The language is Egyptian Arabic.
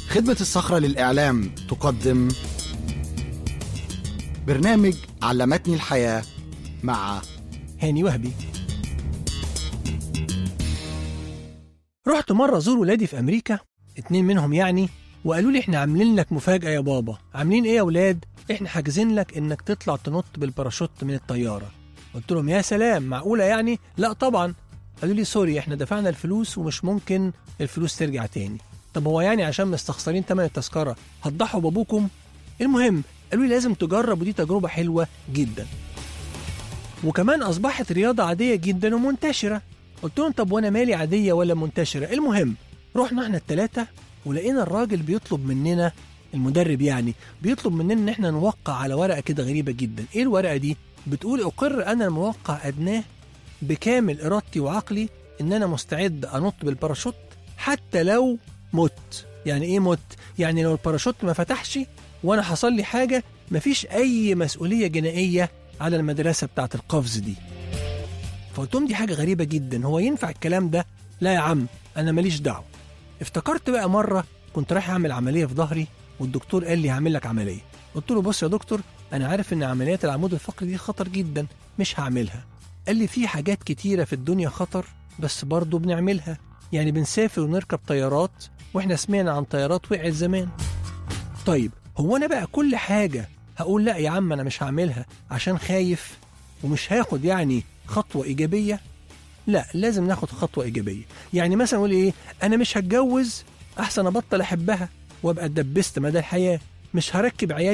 خدمة الصخرة للإعلام تقدم برنامج علمتني الحياة مع هاني وهبي رحت مرة أزور ولادي في أمريكا اتنين منهم يعني وقالوا لي احنا عاملين لك مفاجأة يا بابا عاملين ايه يا ولاد احنا حاجزين لك انك تطلع تنط بالباراشوت من الطيارة قلت لهم يا سلام معقولة يعني لا طبعا قالوا لي سوري احنا دفعنا الفلوس ومش ممكن الفلوس ترجع تاني طب هو يعني عشان مستخسرين تمن التذكرة هتضحوا بابوكم المهم قالوا لي لازم تجرب ودي تجربة حلوة جدا وكمان أصبحت رياضة عادية جدا ومنتشرة قلت لهم طب وأنا مالي عادية ولا منتشرة المهم رحنا احنا التلاتة ولقينا الراجل بيطلب مننا المدرب يعني بيطلب مننا ان احنا نوقع على ورقة كده غريبة جدا ايه الورقة دي بتقول اقر انا الموقع ادناه بكامل ارادتي وعقلي ان انا مستعد انط بالباراشوت حتى لو مت يعني ايه مت يعني لو الباراشوت ما فتحش وانا حصل لي حاجة مفيش اي مسؤولية جنائية على المدرسة بتاعت القفز دي فقلت لهم دي حاجة غريبة جدا هو ينفع الكلام ده لا يا عم انا ماليش دعوة افتكرت بقى مرة كنت رايح اعمل عملية في ظهري والدكتور قال لي هعمل لك عملية قلت له بص يا دكتور انا عارف ان عمليات العمود الفقري دي خطر جدا مش هعملها قال لي في حاجات كتيرة في الدنيا خطر بس برضه بنعملها يعني بنسافر ونركب طيارات واحنا سمعنا عن طيارات وقعت زمان طيب هو انا بقى كل حاجة هقول لا يا عم انا مش هعملها عشان خايف ومش هاخد يعني خطوة ايجابية لا لازم ناخد خطوة ايجابية يعني مثلا اقول ايه انا مش هتجوز احسن ابطل احبها وابقى اتدبست مدى الحياة مش هركب عيالي